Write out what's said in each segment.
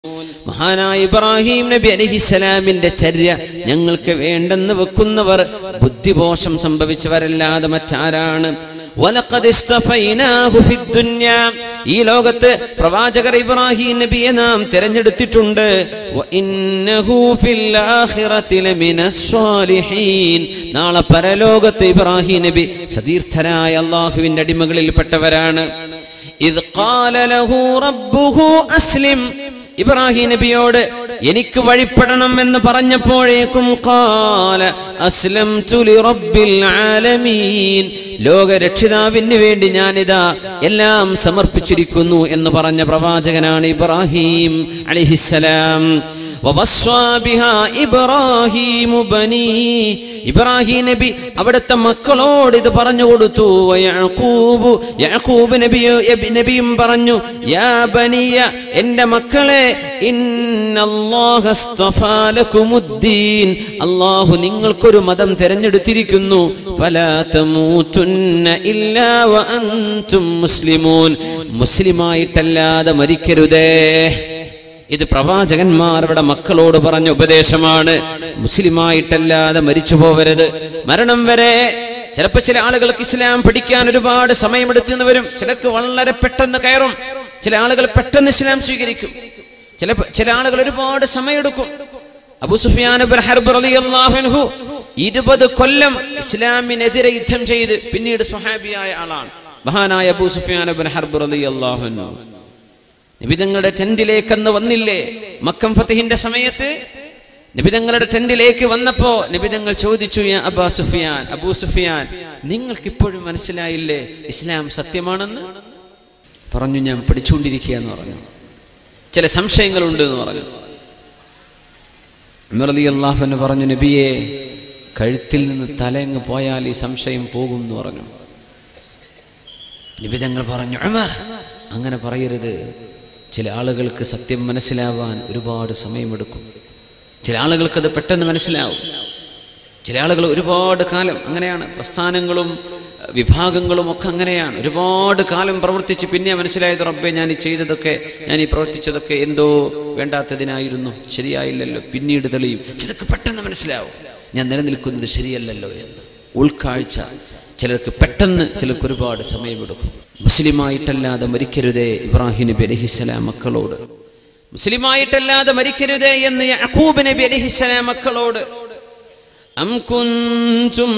മഹാനായ ഇബ്രാഹിം നബി അലഹിസലാമിന്റെ ചര്യ ഞങ്ങൾക്ക് വേണ്ടെന്ന് വെക്കുന്നവർ ബുദ്ധിപോഷം സംഭവിച്ചവരല്ലാതെ മറ്റാരാണ് വലഖദ് ഇസ്തഫൈനാഹു ഫിദ്ദുന്യ. ഈ ലോകത്ത് പ്രവാചകർ ഇബ്രാഹിം നബിയെ നാം തിരഞ്ഞെടുത്തിട്ടുണ്ട് വഇന്നഹു ഫിൽ ആഖിറതി ലമിനസ് സ്വാലിഹീൻ. നാളെ പരലോകത്ത് ഇബ്രാഹിം നബി സതീർത്ഥരായ അള്ളാഹുവിന്റെ അടിമകളിൽപ്പെട്ടവരാണ് ഇത് ഖാല ലഹു റബ്ബുഹു അസ്ലിം ഇബ്രാഹിം നബിയോട് എനിക്ക് വഴിപ്പെടണം എന്ന് പറഞ്ഞപ്പോഴേക്കും ഖാല അസ്ലംതു ലിറബ്ബിൽ ആലമീൻ ലോക രക്ഷിതാവിന് വേണ്ടി ഞാനിതാ എല്ലാം സമർപ്പിച്ചിരിക്കുന്നു എന്ന് പറഞ്ഞ പ്രവാചകനാണ് ഇബ്രാഹിം അലിഹിസലാം ووصى بها إبراهيم بنيه ഇബ്രാഹിം നബി അവിടുത്തെ മക്കളോട് ഇത് പറഞ്ഞു കൊടുത്തു വയഅഖൂബ് യാക്കൂബ് നബിയോ നബിയും പറഞ്ഞു യാ ബനിയ എൻ്റെ മക്കളെ ഇന്നല്ലാഹ അസ്തഫാ ലക്കുമുദ്ദീൻ അല്ലാഹു നിങ്ങൾക്കൊരു മതം തിരഞ്ഞെടുത്തിരിക്കുന്നു ഫലാ തമൂതുന്ന ഇല്ലാ വഅൻതും മുസ്ലിമൂൻ മുസ്ലിമായിട്ടല്ലാതെ മരിക്കരുതേ ഇത് പ്രവാചകന്മാരുടെ മക്കളോട് പറഞ്ഞ ഉപദേശമാണ് മുസ്ലിമായിട്ടല്ലാതെ മരിച്ചു പോവരുത് മരണം വരെ ചിലപ്പോ ചില ആളുകൾക്ക് ഇസ്ലാം പഠിക്കാൻ ഒരുപാട് സമയമെടുത്തെന്ന് വരും ചിലക്ക് വളരെ പെട്ടെന്ന് കയറും ചില ആളുകൾ പെട്ടെന്ന് ഇസ്ലാം സ്വീകരിക്കും ചില ചില ആളുകൾ ഒരുപാട് സമയമെടുക്കും അബു സുഫിയാൻ ഇബ്നു ഹർബ് റളിയല്ലാഹു അൻഹു ഇരുപത് കൊല്ലം ഇസ്ലാമിനെതിരെ യുദ്ധം ചെയ്ത് പിന്നീട് സ്വഹാബിയായ ആളാണ് മഹാനായ അബൂ സുഫിയാൻ ഇബ്നു ഹർബ് റളിയല്ലാഹു അൻഹു നിബിതങ്ങളുടെ ടെന്റിലേക്കെന്ന് വന്നില്ലേ മക്കം ഫത്തിഹിന്റെ സമയത്ത് നിബിതങ്ങളുടെ ടെന്റിലേക്ക് വന്നപ്പോ നിബിതങ്ങൾ ചോദിച്ചു "യാ അബാ സുഫിയാൻ അബൂ സുഫിയാൻ നിങ്ങൾക്ക് ഇപ്പോഴും മനസ്സിലായില്ലേ ഇസ്ലാം സത്യമാണെന്ന് പറഞ്ഞു ഞാൻ പഠിച്ചുകൊണ്ടിരിക്കുക എന്ന് പറഞ്ഞു ചില സംശയങ്ങളുണ്ട് എന്ന് പറഞ്ഞു ഉമർ അള്ളാഹുവിന് പറഞ്ഞു നബിയെ കഴുത്തിൽ നിന്ന് തലയങ്ങ് പോയാൽ ഈ സംശയം പോകും എന്ന് പറഞ്ഞു നിബിതങ്ങൾ പറഞ്ഞു ഉമർ അങ്ങനെ പറയരുത് ചില ആളുകൾക്ക് സത്യം മനസ്സിലാവാൻ ഒരുപാട് സമയമെടുക്കും ചില ആളുകൾക്ക് അത് പെട്ടെന്ന് മനസ്സിലാവും ചില ആളുകൾ ഒരുപാട് കാലം അങ്ങനെയാണ് പ്രസ്ഥാനങ്ങളും അഹ് വിഭാഗങ്ങളും ഒക്കെ അങ്ങനെയാണ് ഒരുപാട് കാലം പ്രവർത്തിച്ച് പിന്നെ മനസ്സിലായത് റബ്ബെ ഞാൻ ഈ ചെയ്തതൊക്കെ ഞാൻ ഈ പ്രവർത്തിച്ചതൊക്കെ എന്തോ വേണ്ടാത്തതിനായിരുന്നു ശരിയായില്ലല്ലോ പിന്നീട് തെളിയും ചിലർക്ക് പെട്ടെന്ന് മനസ്സിലാവും ഞാൻ നിലനിൽക്കുന്നത് ശരിയല്ലല്ലോ എന്ന് ഉൾക്കാഴ്ച ചിലർക്ക് പെട്ടെന്ന് ചിലർക്ക് ഒരുപാട് സമയമെടുക്കും മുസ്ലിമായിട്ടല്ലാതെ മരിക്കരുതേ ഇബ്രാഹിം നബി അലഹിസ്സലാം മക്കളോട് മുസ്ലിമായിട്ടല്ലാതെ മരിക്കരുതേ എന്ന് യഅഖൂബ് നബി അലഹിസ്സലാം മക്കളോട് أم كنتم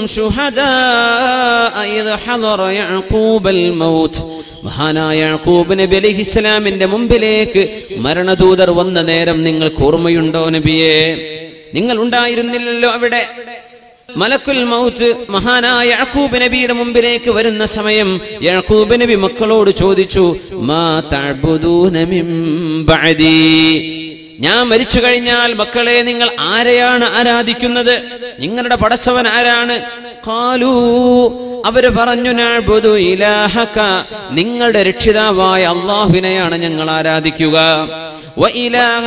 شهداء إذ حضر يعقوب الموت മഹാനായ യാക്കൂബ് നബി അലൈഹിസ്സലാമിന്റെ മുമ്പിലേക്ക് മരണദൂതർ വന്ന നേരം നിങ്ങൾക്ക് ഓർമ്മയുണ്ടോ നബിയെ നിങ്ങൾ ഉണ്ടായിരുന്നില്ലല്ലോ അവിടെ മലക്കുൽ മൗത്ത് മഹാനായ യാക്കൂബ് നബിയുടെ മുമ്പിലേക്ക് വരുന്ന സമയം യാക്കൂബ് നബി മക്കളോട് ചോദിച്ചു മാ തഅബുദൂന മിൻ ബഅദി ഞാൻ മരിച്ചു കഴിഞ്ഞാൽ മക്കളെ നിങ്ങൾ ആരെയാണ് ആരാധിക്കുന്നത് നിങ്ങളുടെ പടച്ചവൻ ആരാണ് കാലൂ അവര് പറഞ്ഞു നഅ്ബുദു ഇലാഹക നിങ്ങളുടെ രക്ഷിതാവായ അള്ളാഹുവിനെയാണ് ഞങ്ങൾ ആരാധിക്കുക وإله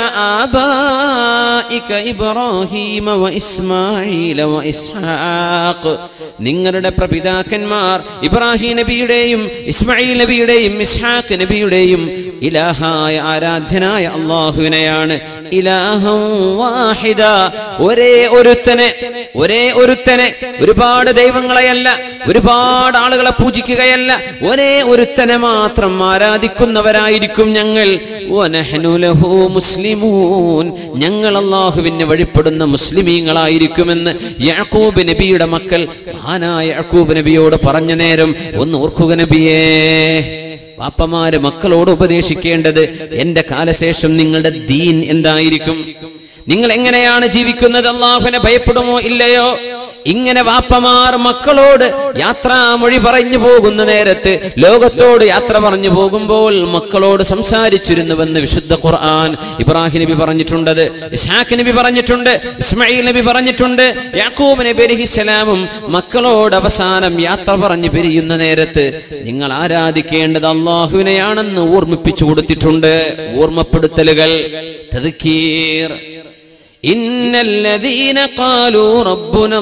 آبائك إبراهيم وإسماعيل وإسحاق നിങ്ങളുടെ പ്രപിതാക്കന്മാർ ഇബ്രാഹിം നബിയുടെയും ഇസ്മായിൽ നബിയുടെയും ഇസ്ഹാഖ് നബിയുടെയും ഇലാഹായ ആരാധ്യനായ അള്ളാഹുവിനെയാണ് ഇലാഹം വാഹിദ ഒരേ ഒരുത്തനെ ഒരേ ഒരുത്തനെ ഒരുപാട് ദൈവങ്ങളെയല്ല ഒരുപാട് ആളുകളെ പൂജിക്കുകയല്ല ഒരേ ഒരുത്തനെ മാത്രം ആരാധിക്കുന്നവരായിരിക്കും ഞങ്ങൾ വനഹ്നു ലഹു മുസ്ലിമൂൻ ഞങ്ങൾ അള്ളാഹുവിന് വഴിപ്പെടുന്ന മുസ്ലിമീങ്ങളായിരിക്കുമെന്ന് യാക്കൂബ് നബിയുടെ മക്കൾ മഹാനായ യാക്കൂബ് നബിയോട് പറഞ്ഞ നേരം ഒന്ന് ഓർക്കുക നബിയേ വാപ്പമാര് മക്കളോട് ഉപദേശിക്കേണ്ടത് എന്റെ കാലശേഷം നിങ്ങളുടെ ദീൻ എന്തായിരിക്കും നിങ്ങൾ എങ്ങനെയാണ് ജീവിക്കുന്നത് അള്ളാഹുവിനെ ഭയപ്പെടുമോ ഇല്ലയോ ഇങ്ങനെ വാപ്പമാർ മക്കളോട് യാത്രാമൊഴി പറഞ്ഞു പോകുന്ന നേരത്ത് ലോകത്തോട് യാത്ര പറഞ്ഞു പോകുമ്പോൾ മക്കളോട് സംസാരിച്ചിരുന്നുവെന്ന് വിശുദ്ധ ഖുർആൻ ഇബ്രാഹിം നബി പറഞ്ഞിട്ടുണ്ടത് ഇസ്ഹാഖ് നബി പറഞ്ഞിട്ടുണ്ട് ഇസ്മായിൽ നബി പറഞ്ഞിട്ടുണ്ട് യാക്കൂബ് നബി അലഹിസ്സലാമും മക്കളോട് അവസാനം യാത്ര പറഞ്ഞു പിരിയുന്ന നേരത്ത് നിങ്ങൾ ആരാധിക്കേണ്ടത് അള്ളാഹുവിനെയാണെന്ന് ഓർമ്മിപ്പിച്ചു കൊടുത്തിട്ടുണ്ട് ഓർമ്മപ്പെടുത്തലുകൾ തദ്ക്കീർ إن الذين قالوا ربنا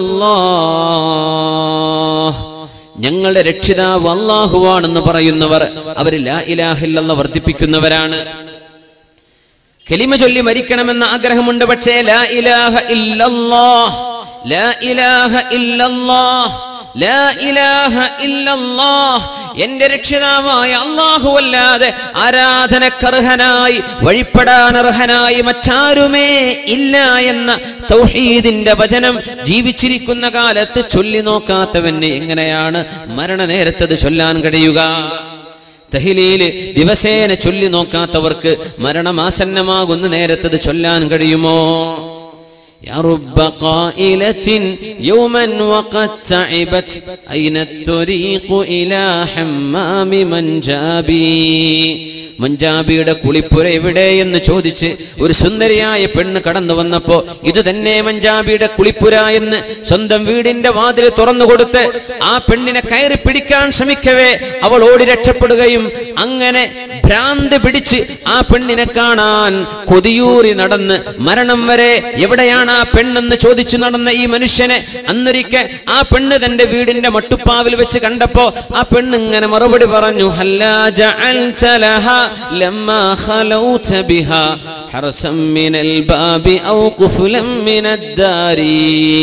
الله ഞങ്ങളുടെ രക്ഷിതാവ് അള്ളാഹുവാണെന്ന് പറയുന്നവർ അവർ ലാ ഇലാഹില്ലെന്ന് വർദ്ധിപ്പിക്കുന്നവരാണ് കലിമ ചൊല്ലി മരിക്കണമെന്ന ആഗ്രഹമുണ്ട് പക്ഷേ ലാ ഇലാഹ ഇല്ലല്ലാഹ് ലാ ഇലാഹ ഇല്ലല്ലാഹ് ലാ ഇലാഹ ഇല്ലല്ലാഹ് എന്റെ രക്ഷിതാവായ അല്ലാഹുവല്ലാതെ ആരാധനക്കർഹനായി വഴിപ്പെടാനർഹനായി മറ്റാരുമേ ഇല്ല എന്ന തൗഹീദിന്റെ വചനം ജീവിച്ചിരിക്കുന്ന കാലത്ത് ചൊല്ലി നോക്കാത്തവന് എങ്ങനെയാണ് മരണനേരത്തത് ചൊല്ലാൻ കഴിയുക തഹിലീല് ദിവസേന ചൊല്ലി നോക്കാത്തവർക്ക് മരണമാസന്നമാകുന്ന നേരത്തത് ചൊല്ലാൻ കഴിയുമോ يا رب قائلة يوما وقد تعبت أين الطريق إلى حمام من جابي മഞ്ചാബിയുടെ കുളിപ്പുര എവിടെ എന്ന് ചോദിച്ച് ഒരു സുന്ദരിയായ പെണ്ണ് കടന്നു വന്നപ്പോ ഇത് തന്നെ മഞ്ചാബിയുടെ കുളിപ്പുര എന്ന് സ്വന്തം വീടിന്റെ വാതിൽ തുറന്നു കൊടുത്ത് ആ പെണ്ണിനെ കയറി പിടിക്കാൻ ശ്രമിക്കവേ അവൾ ഓടി രക്ഷപ്പെടുകയും അങ്ങനെ ഭ്രാന്ത് പിടിച്ച് ആ പെണ്ണിനെ കാണാൻ കൊതിയൂറി നടന്ന് മരണം വരെ എവിടെയാണ് ആ പെണ്ണെന്ന് ചോദിച്ചു നടന്ന ഈ മനുഷ്യനെ അന്നൊരിക്കെ ആ പെണ്ണ് തന്റെ വീടിന്റെ മട്ടുപ്പാവിൽ വെച്ച് കണ്ടപ്പോ ആ പെണ്ണ് ഇങ്ങനെ മറുപടി പറഞ്ഞു ഹല്ലാ ജഅൽത ലഹാ ലമ്മാ ഖലൗത ബിഹാ ഹർസം മിനൽ ബാബി ഔ ഖുഫ്ലം മിനദ്ദാരി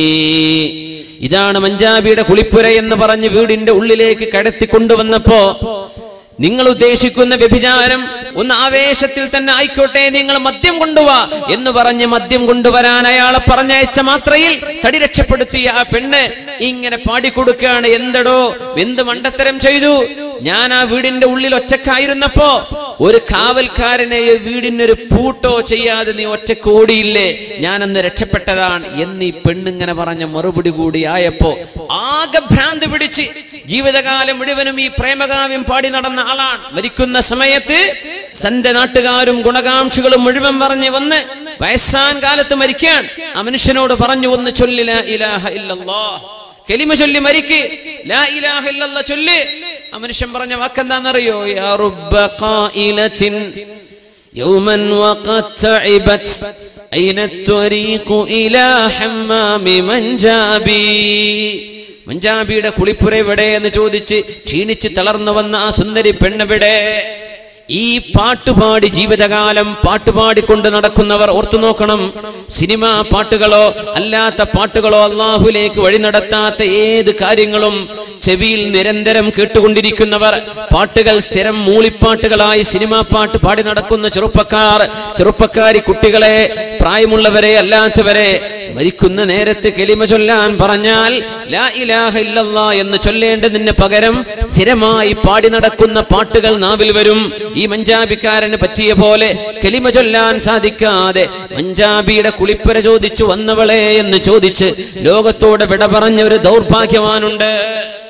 ഇതാണ് മഞ്ചാബിയുടെ കുളിപ്പുര എന്ന് പറഞ്ഞ് വീടിന്റെ ഉള്ളിലേക്ക് കടത്തി കൊണ്ടുവന്നപ്പോ നിങ്ങൾ ഉദ്ദേശിക്കുന്ന വ്യഭിചാരം ഒന്ന് ആവേശത്തിൽ തന്നെ ആയിക്കോട്ടെ നിങ്ങൾ മദ്യം കൊണ്ടുവാ എന്ന് പറഞ്ഞ് മദ്യം കൊണ്ടുവരാൻ അയാളെ പറഞ്ഞയച്ച മാത്രയിൽ തടി രക്ഷപ്പെടുത്തിയ ആ പെണ്ണ് ഇങ്ങനെ പാടിക്കൊടുക്കുകയാണ് എന്തടോ എന്ത് മണ്ടത്തരം ചെയ്തു ഞാൻ ആ വീടിന്റെ ഉള്ളിൽ ഒറ്റക്കായിരുന്നപ്പോ ഒരു കാവൽക്കാരനെ ഈ വീടിനൊരു പൂട്ടോ ചെയ്യാതെ നീ ഒറ്റക്ക് ഓടിയില്ലേ ഞാൻ അന്ന് രക്ഷപ്പെട്ടതാണ് എന്ന് ഈ പെണ്ണിങ്ങനെ പറഞ്ഞ മറുപടി കൂടി ആയപ്പോ ആകെ ഭ്രാന്ത് പിടിച്ച് ജീവിതകാലം മുഴുവനും ഈ പ്രേമകാവ്യം പാടി നടന്ന ആളാണ് മരിക്കുന്ന സമയത്ത് തന്റെ നാട്ടുകാരും ഗുണകാംക്ഷികളും മുഴുവൻ പറഞ്ഞ് വന്ന് വയസ്സാൻ കാലത്ത് മരിക്കാൻ ആ മനുഷ്യനോട് പറഞ്ഞു ഒന്ന് ചൊല്ലില ഇലാഹ ഇല്ലല്ലാ കെലിമ ചൊല്ലി മരിക്ക് ലാ ഇലാഹ ഇല്ലല്ലാ ചൊല്ല് ആ മനുഷ്യൻ പറഞ്ഞ വാക്കെന്താണെന്നറിയോ യാ റുബ്ബ ഖായിലത്തിൻ يوما وقد تعبت أين الطريق إلى حمام من جابي മഞ്ചാബിയുടെ കുളിപ്പുര എവിടെ എന്ന് ചോദിച്ച് ക്ഷീണിച്ച് തളർന്നു വന്ന ആ സുന്ദരി പെണ്ണെവിടെ ഈ പാട്ടുപാടി ജീവിതകാലം പാട്ടുപാടിക്കൊണ്ട് നടക്കുന്നവർ ഓർത്തു നോക്കണം സിനിമ പാട്ടുകളോ അല്ലാത്ത പാട്ടുകളോ അള്ളാഹുലേക്ക് വഴി നടത്താത്ത ഏത് കാര്യങ്ങളും ചെവിയിൽ നിരന്തരം കേട്ടുകൊണ്ടിരിക്കുന്നവർ പാട്ടുകൾ സ്ഥിരം മൂളിപ്പാട്ടുകളായി സിനിമാ പാട്ട് പാടി നടക്കുന്ന ചെറുപ്പക്കാർ ചെറുപ്പക്കാരി കുട്ടികളെ പ്രായമുള്ളവരെ അല്ലാത്തവരെ മരിക്കുന്ന നേരത്ത് കെലിമ ചൊല്ലാൻ പറഞ്ഞാൽ ലാ ഇലാഹ ഇല്ലല്ലാ എന്ന് ചൊല്ലേണ്ടതിന് പകരം സ്ഥിരമായി പാടി നടക്കുന്ന പാട്ടുകൾ നാവിൽ വരും ഈ മഞ്ചാബിക്കാരന് പറ്റിയ പോലെ കെലിമ ചൊല്ലാൻ സാധിക്കാതെ മഞ്ചാബിയുടെ കുളിപ്പര ചോദിച്ചു വന്നവളെ എന്ന് ചോദിച്ച് ലോകത്തോട് വിട പറഞ്ഞ ഒരു ദൗർഭാഗ്യവാനുണ്ട്